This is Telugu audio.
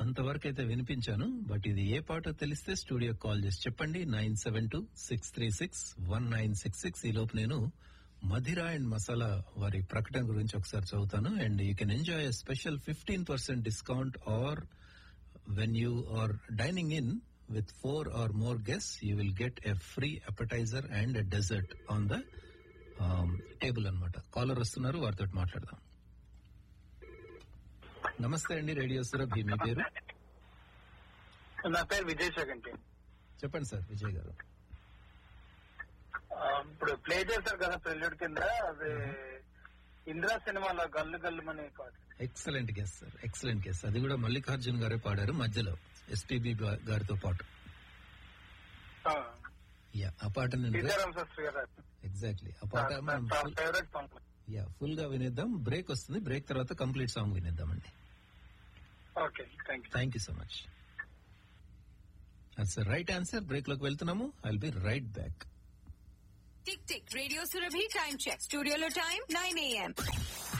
అంతవరకు అయితే వినిపించాను బట్ ఇది ఏ పాటో తెలిస్తే స్టూడియో కాల్ చేసి చెప్పండి nine seven two six three six one nine six six ఈ లోపు నేను మధిరా అండ్ మసాలా వారి ప్రకటన గురించి ఒకసారి చదువుతాను and you can enjoy special fifteen percent discount or when you are dining in with four or more guests, you will get a free appetizer and a dessert on the um, table అనమాట కాలర్ వస్తున్నారు వారితో మాట్లాడదాం నమస్తే అండి రేడియో సురభి మీ పేరు నా పేరు విజయ్ జగంటి చెప్పండి సార్ విజయ్ గారు ఆ, ఇప్పుడు ప్లే చేశారు కదా ప్రెల్యూడ్ కింద అది ఇందిరా సినిమాలో గల్లు గల్లుమని పాట excellent guess sir excellent guess అది కూడా మల్లికార్జున్ గారే పాడారు మధ్యలో ఎస్పీబి గారితో పాటు ఆ, యా ఆ పాట నేను సీతారాం శాస్త్రి గారు ఎగ్జాక్ట్లీ ఆ పాట మనం full- favourite song yeah full గా వినేద్దాం బ్రేక్ వస్తుంది బ్రేక్ తర్వాత కంప్లీట్ సాంగ్ వినేద్దామండి okay thank you thank you so much that's right answer break లోకి వెళ్తున్నాము I will be right back tick tick radio Surabhi time check స్టూడియోలో టైం నైన్ ఏఎం